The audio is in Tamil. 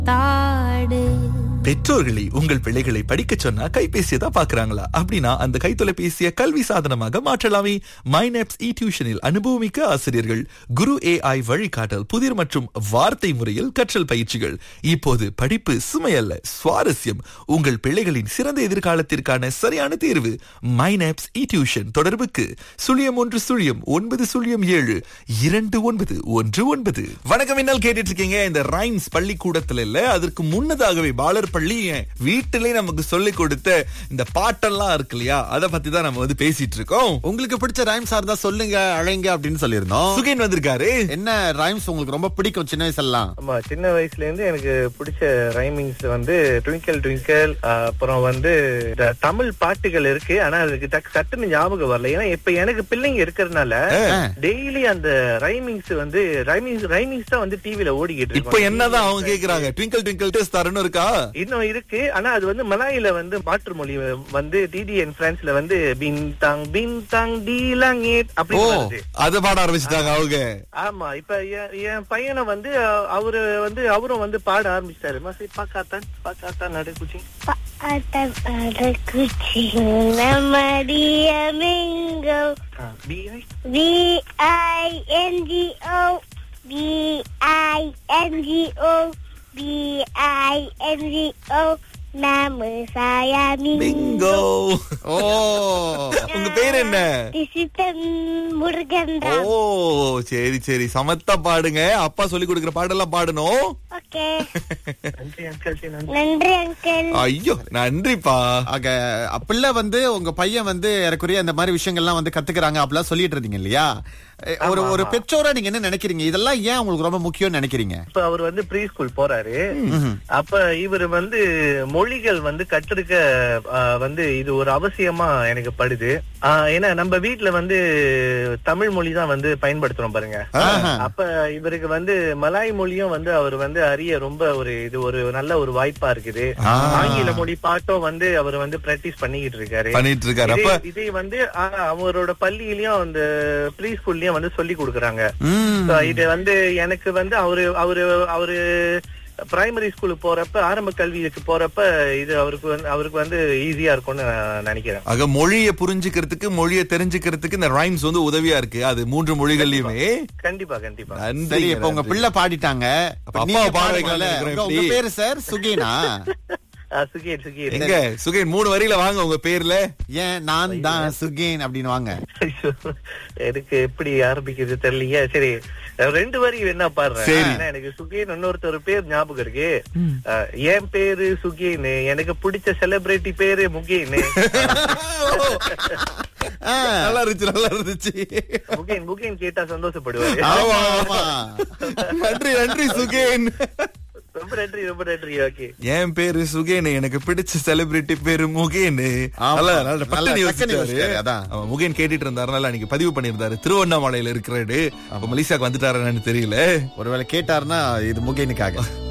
தாடு பெற்றோர்களை உங்கள் பிள்ளைகளை படிக்க சொன்னா கைபேசியை தான் பாக்குறாங்களா அப்படின்னா அந்த கைத்தொலைபேசியை கல்வி சாதனமாக மாற்றலாமே மைனப்ஸ் இ டியூஷனில் அனுபவமிக்க ஆசிரியர்கள் குரு ஏஐ வழிகாட்டல் புதிர் மற்றும் வார்த்தை முறையில் கற்றல் பயிற்சிகள் இப்போது படிப்பு சுமையல்ல சுவாரஸ்யம் உங்கள் பிள்ளைகளின் சிறந்த எதிர்காலத்திற்கான சரியான தேர்வு மைனப்ஸ் இ டியூஷன் தொடர்புக்கு சுழியம் ஒன்று சுழியம் ஒன்பது சுழியம் ஏழு இரண்டு ஒன்பது ஒன்று ஒன்பது வணக்கம் என்னால் கேட்டுட்டு இருக்கீங்க இந்த ரைம்ஸ் பள்ளிக்கூடத்துல இல்ல அதற்கு முன்னதாகவே பாலர் பள்ளி என் வீட்டிலே நமக்கு சொல்லி கொடுத்த இந்த பாட்டெல்லாம் இருக்கு இல்லையா அதை பத்தி தான் நம்ம வந்து பேசிட்டு இருக்கோம் உங்களுக்கு பிடிச்ச ரைம்ஸ் இருந்தா சொல்லுங்க அழைங்க அப்படின்னு சொல்லியிருந்தோம் சுகேன் வந்திருக்காரு என்ன ரைம்ஸ் உங்களுக்கு ரொம்ப பிடிக்கும் சின்ன வயசுலாம் ஆமா சின்ன வயசுல இருந்து எனக்கு பிடிச்ச ரைமிங்ஸ் வந்து ட்விங்கிள் ட்விங்கிள் அப்புறம் வந்து இந்த தமிழ் பாட்டுகள் இருக்கு ஆனா அதுக்கு டக்கு சட்டுன்னு ஞாபகம் வரல ஏன்னா இப்ப எனக்கு பிள்ளைங்க இருக்கிறதுனால டெய்லி அந்த ரைமிங்ஸ் வந்து ரைமிங்ஸ் ரைமிங்ஸ் தான் வந்து டிவில ஓடிக்கிட்டு இப்ப இருக்கும் என்னதான் அவங்க கேக்குறாங்க ட்விங்கிள் ட்விங்கிள் டேஸ்ட் தரணும் இருக்கா இன்னும் இருக்கு ஆனா அது வந்து மலாயில வந்து மாற்று மொழி வந்து டிடிஎன் பிரான்ஸ்ல வந்து பின் தாங் பின் தாங் டீலாங் அப்படின்னு ஓ. வருது அத பாட ஆரம்பிச்சிட்டாங்க அவங்க ஆமா இப்ப என் என் பையனை வந்து அஹ், அவரு வந்து அவரும் வந்து பாட ஆரம்பிச்சிட்டாரு மாசி பாக்காத்தான் பாக்காத்தான் நடு குச்சி பாட்டம் அட குச்சிங் நம்மடிய மிங்கோ B I V I N G O B I N G O B I N G O நாம saya பிங்கோ ஓ உங்க பேர் என்ன டிசிட்டன் முருகன் ஓ சரி சரி சமத்தா பாடுங்க அப்பா சொல்லி கொடுக்கிற பாடெல்லாம் பாடணும் ஓகே நன்றி அங்கிள் நன்றி நன்றி அங்கிள் ஐயோ நன்றிப்பா ஆக பிள்ளை வந்து உங்க பையன் வந்து ஏறக்குறைய இந்த மாதிரி விஷயங்கள்லாம் வந்து கத்துக்கிறாங்க அப்படிலாம் சொல்லிட்டு இருந்தீங்க இல்லையா எ, ஒரு ஒரு பெற்றோரா நீங்க என்ன நினைக்கிறீங்க இதெல்லாம் ஏன் உங்களுக்கு ரொம்ப முக்கியம்னு நினைக்கிறீங்க இப்ப அவர் வந்து ப்ரீ ஸ்கூல் போறாரு அப்ப இவர் வந்து மொழிகள் வந்து கற்றுக்க அஹ், வந்து இது ஒரு அவசியமா எனக்கு படுது அஹ், ஏன்னா நம்ம வீட்ல வந்து தமிழ் மொழி தான் வந்து பயன்படுத்துறோம் பாருங்க ஆஹா. அப்ப இவருக்கு வந்து மலாய் மொழியும் வந்து அவர் வந்து அறிய ரொம்ப ஒரு இது ஒரு நல்ல ஒரு வாய்ப்பா இருக்குது ஆ. ஆங்கில மொழி பாட்டும் வந்து அவர் வந்து பிராக்டிஸ் பண்ணிக்கிட்டு இருக்காரு பண்ணிட்டு இருக்காரு அப்ப இதே- இதை வந்து ஆ, அவரோட பள்ளியிலயும் அந்த ப்ரீ ஸ்கூல்லயும் வந்து சொல்லி கொடுக்கறாங்க ம். So, இது வந்து எனக்கு வந்து அவரு அவரு அவரு பிரைமரி ஸ்கூலுக்கு போறப்ப ஆரம்ப கல்விக்கு போறப்ப இது அவருக்கு வந்து அவருக்கு வந்து ஈஸியா இருக்கும்னு நான் நினைக்கிறேன் ஆக மொழியை புரிஞ்சுக்கிறதுக்கு மொழியை தெரிஞ்சுக்கிறதுக்கு இந்த ரைம்ஸ் வந்து உதவியா இருக்கு அது மூன்று மொழிகள்லயுமே கண்டிப்பா கண்டிப்பா நன்றி சரி இப்ப உங்க பிள்ளை பாடிட்டாங்க அப்ப அப்ப அப்பாவை நீங்க பாட பாடுங்களேன். வைக்கலாம்னு உங்க- இருக்கிறேன் உங்க எப்படி? பேரு சார் சுகேனா ஆ, சுகீர் சுகீர் எங்க சுகேன் மூணு வரியில வாங்க உங்க பேர்ல ஏன் நான் தான் சுகேன் அப்படின்னு வாங்க ஐயோ, எனக்கு எப்படி ஆரம்பிக்கிறது தெரியலையே சரி ரெண்டு வரி என்ன பாடுறேன் சரி. ஏன்னா எனக்கு சுகேன் இன்னொருத்தர் பேர் ஞாபகம் இருக்கு அஹ், என் பேரு சுகேன் எனக்கு பிடிச்ச செலிபிரிட்டி பேரு முகேன் ஆ. நல்லா இருந்துச்சு நல்லா இருந்துச்சு முகேன் முகேன் கேட்டா சந்தோஷப்படுவாரு ஆமா ஆமா நன்றி நன்றி சுகேன் ரொம்ப நன்றி ரொம்ப நன்றி ஓகே என் பேரு சுகேன் எனக்கு பிடிச்ச செலிபிரிட்டி பேரு முகேன் ஆமா. நல்லா நல்லா நல்லா பட்டுன்னு டக்குன்னு யோசிச்சாரு. யோசிச்சாரு, அதான். அவன் முகேன் கேட்டுட்டு இருந்தாருனால அன்னைக்கு பதிவு பண்ணியிருந்தாரு திருவண்ணாமலையில இருக்கிறாரு அப்ப மலேசியாக்கு வந்துட்டாருன்னு தெரியல ஒருவேளை கேட்டாருன்னா இது முகேனுக்காக